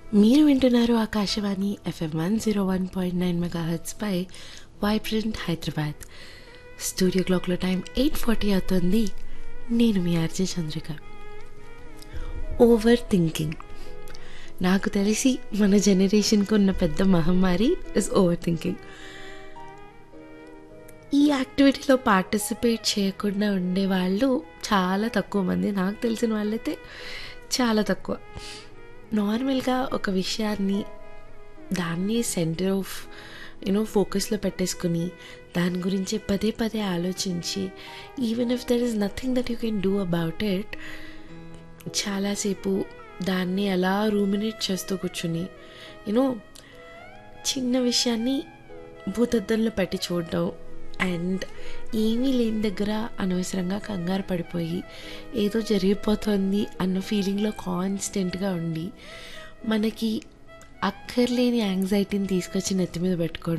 మీరు వింటున్నారు ఆకాశవాణి FM one zero one point nine mega పై వైబ్రెంట్ హైదరాబాద్ స్టూడియో క్లాక్లో టైం ఎయిట్ ఫార్టీ అవుతుంది నేను మీ ఆర్జే చంద్రిక ఓవర్ థింకింగ్ నాకు తెలిసి మన జనరేషన్కి ఉన్న పెద్ద మహమ్మారి ఇస్ ఓవర్ థింకింగ్ ఈ యాక్టివిటీలో పార్టిసిపేట్ చేయకుండా ఉండే వాళ్ళు చాలా తక్కువ మంది నాకు తెలిసిన వాళ్ళైతే చాలా తక్కువ నార్మల్గా ఒక విషయాన్ని దాన్ని సెంటర్ ఆఫ్ యూనో ఫోకస్లో పెట్టేసుకుని దాని గురించి పదే పదే ఆలోచించి even if there is nothing that you can do about it చాలాసేపు దాన్ని అలా రూమినేట్ చేస్తూ కూర్చుని యూనో చిన్న విషయాన్ని భూతద్దంలో పెట్టి చూడడం అండ్ ఏమీ లేని దగ్గర అనవసరంగా కంగారు పడిపోయి ఏదో జరిగిపోతుంది అన్న ఫీలింగ్లో కాన్స్టెంట్గా ఉండి మనకి అక్కర్లేని యాంగ్జైటీని తీసుకొచ్చి నెత్తి మీద పెట్టుకోవడం